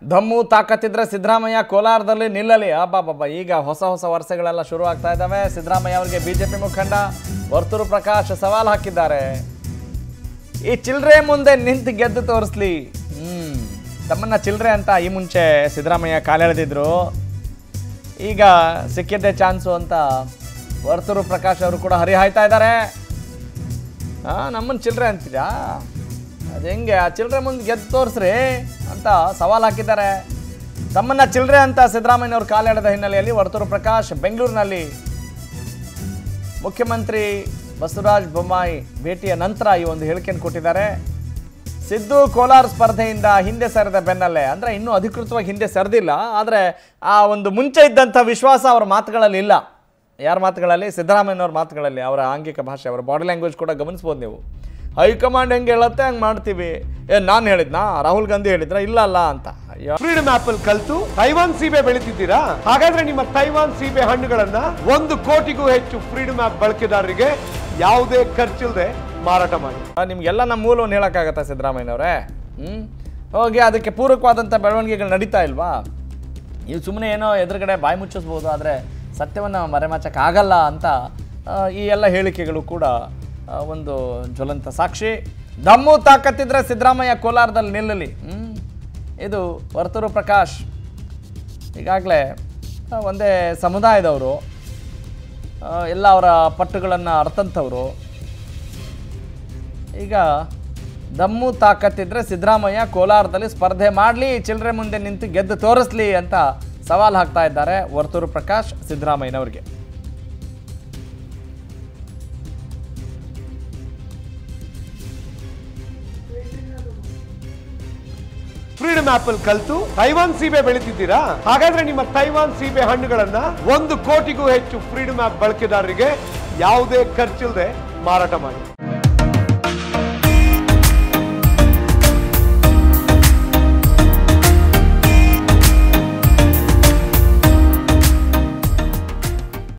ದಮ್ಮು ತಾಕತ್ತಿದ್ರೆ ಸಿದ್ದರಾಮಯ್ಯ ಕೋಲಾರದಲ್ಲಿ ನಿಲ್ಲಲಿ ಅಬ್ಬಾಬಾಬಾ ಈಗ ಹೊಸ ಹೊಸ ವರ್ಷಗಳೆಲ್ಲ ಶುರು ಆಗ್ತಾ ಇದ್ದಾವೆ ಸಿದ್ದರಾಮಯ್ಯ ಅವರಿಗೆ ಬಿಜೆಪಿ ಮುಖಂಡ ವರ್ತೂರು ಪ್ರಕಾಶ್ ಸವಾಲು ಹಾಕಿದ್ದಾರೆ ಈ ಚಿಲ್ಡ್ರೆ ಮುಂದೆ ನಿಂತು ಗೆದ್ದು ತೋರಿಸ್ಲಿ ಹ್ಮ್ ತಮ್ಮನ್ನ ಚಿಲ್ಡ್ರೆ ಅಂತ ಈ ಮುಂಚೆ ಸಿದ್ದರಾಮಯ್ಯ ಕಾಲೆಳೆದಿದ್ರು ಈಗ ಸಿಕ್ಕಿದ್ದೆ ಚಾನ್ಸು ಅಂತ ವರ್ತೂರು ಪ್ರಕಾಶ್ ಅವರು ಕೂಡ ಹರಿಹಾಯ್ತಾ ಇದ್ದಾರೆ ಆ ನಮ್ಮನ್ನ ಚಿಲ್ಡ್ರೆ ಅಂತಿದ್ಯಾ ಅದು ಹೆಂಗೆ ಆ ಚಿಲ್ಡ್ರೆ ಮುಂದೆ ಗೆದ್ದು ತೋರಿಸ್ರಿ ಅಂತ ಸವಾಲು ಹಾಕಿದ್ದಾರೆ ತಮ್ಮನ್ನ ಚಿಲ್ಡ್ರೆ ಅಂತ ಸಿದ್ದರಾಮಯ್ಯನವರು ಕಾಲೆಳೆದ ಹಿನ್ನೆಲೆಯಲ್ಲಿ ವರ್ತೂರು ಪ್ರಕಾಶ್ ಬೆಂಗಳೂರಿನಲ್ಲಿ ಮುಖ್ಯಮಂತ್ರಿ ಬಸವರಾಜ ಬೊಮ್ಮಾಯಿ ಭೇಟಿಯ ನಂತರ ಈ ಒಂದು ಹೇಳಿಕೆಯನ್ನು ಕೊಟ್ಟಿದ್ದಾರೆ ಸಿದ್ದು ಕೋಲಾರ ಸ್ಪರ್ಧೆಯಿಂದ ಹಿಂದೆ ಸರಿದ ಬೆನ್ನಲ್ಲೇ ಅಂದರೆ ಇನ್ನೂ ಅಧಿಕೃತವಾಗಿ ಹಿಂದೆ ಸರಿದಿಲ್ಲ ಆದರೆ ಆ ಒಂದು ಮುಂಚೆ ಇದ್ದಂಥ ವಿಶ್ವಾಸ ಅವರ ಮಾತುಗಳಲ್ಲಿ ಇಲ್ಲ ಯಾರ ಮಾತುಗಳಲ್ಲಿ ಸಿದ್ದರಾಮಯ್ಯನವ್ರ ಮಾತುಗಳಲ್ಲಿ ಅವರ ಆಂಗಿಕ ಭಾಷೆ ಅವರ ಬಾಡಿ ಲ್ಯಾಂಗ್ವೇಜ್ ಕೂಡ ಗಮನಿಸ್ಬೋದು ನೀವು ಹೈಕಮಾಂಡ್ ಹೆಂಗೆ ಹೇಳುತ್ತೆ ಹಂಗೆ ಮಾಡ್ತೀವಿ ಏ ನಾನು ಹೇಳಿದ್ನಾ ರಾಹುಲ್ ಗಾಂಧಿ ಹೇಳಿದ್ರ ಇಲ್ಲ ಅಲ್ಲ ಅಂತ ಅಯ್ಯೋ ಫ್ರೀಡಮ್ ಆಪ್ ಅಲ್ಲಿ ಕಲ್ತು ತೈವಾನ್ ಸೀಬೆ ಬೆಳಿತಿದ್ದೀರಾ ಹಾಗಾದ್ರೆ ನಿಮ್ಮ ತೈವಾನ್ ಸೀಬೆ ಹಣ್ಣುಗಳನ್ನ ಒಂದು ಕೋಟಿಗೂ ಹೆಚ್ಚು ಫ್ರೀಡಮ್ ಆಪ್ ಬಳಕೆದಾರರಿಗೆ ಯಾವುದೇ ಖರ್ಚಿಲ್ಲದೆ ಮಾರಾಟ ಮಾಡಿ ಆ, ನಿಮ್ಗೆಲ್ಲ ನಮ್ಮ ಮೂಲವನ್ನು ಹೇಳೋಕ್ಕಾಗತ್ತಾ ಸಿದ್ದರಾಮಯ್ಯನವರೇ ಹ್ಞೂ ಹೋಗಿ ಅದಕ್ಕೆ ಪೂರಕವಾದಂಥ ಬೆಳವಣಿಗೆಗಳು ನಡೀತಾ ಇಲ್ವಾ ನೀವು ಸುಮ್ಮನೆ ಏನೋ ಎದುರುಗಡೆ ಬಾಯಿ ಮುಚ್ಚಿಸ್ಬೋದು ಆದರೆ ಸತ್ಯವನ್ನು ಮರೆಮಾಚಕ್ಕಾಗಲ್ಲ ಅಂತ ಆ, ಈ ಎಲ್ಲ ಹೇಳಿಕೆಗಳು ಕೂಡ ಆ, ಒಂದು ಜ್ವಲಂತ ಸಾಕ್ಷಿ ದಮ್ಮು ತಾಕತ್ತಿದ್ರೆ ಸಿದ್ದರಾಮಯ್ಯ ಕೋಲಾರದಲ್ಲಿ ನಿಲ್ಲಲಿ ಹ್ಞೂ ಇದು ವರ್ತೂರು ಪ್ರಕಾಶ್ ಈಗಾಗಲೇ ಆ, ಒಂದೇ ಸಮುದಾಯದವರು ಆ, ಎಲ್ಲ ಅವರ ಪಟ್ಟುಗಳನ್ನು ಅರ್ಥಂಥವ್ರು ಈಗ ದಮ್ಮು ತಾಕತ್ತಿದ್ರೆ ಸಿದ್ದರಾಮಯ್ಯ ಕೋಲಾರದಲ್ಲಿ ಸ್ಪರ್ಧೆ ಮಾಡಲಿ ಚಿಲ್ಲರೆ ಮುಂದೆ ನಿಂತು ಗೆದ್ದು ತೋರಿಸ್ಲಿ ಅಂತ ಸವಾಲು ಹಾಕ್ತಾ ಇದ್ದಾರೆ ವರ್ತೂರು ಪ್ರಕಾಶ್ ಸಿದ್ದರಾಮಯ್ಯನವರಿಗೆ ಫ್ರೀಡಮ್ ಆಪ್ ಅಲ್ಲಿ ಕಲ್ತು ತೈವಾನ್ ಸೀಬೆ ಬೆಳಿತಿದ್ದೀರಾ ಹಾಗಾದ್ರೆ ನಿಮ್ಮ ತೈವಾನ್ ಸೀಬೆ ಹಣ್ಣುಗಳನ್ನ ಒಂದು ಕೋಟಿಗೂ ಹೆಚ್ಚು ಫ್ರೀಡಮ್ ಆಪ್ ಬಳಕೆದಾರರಿಗೆ ಯಾವುದೇ ಖರ್ಚಿಲ್ಲದೆ ಮಾರಾಟ ಮಾಡಿ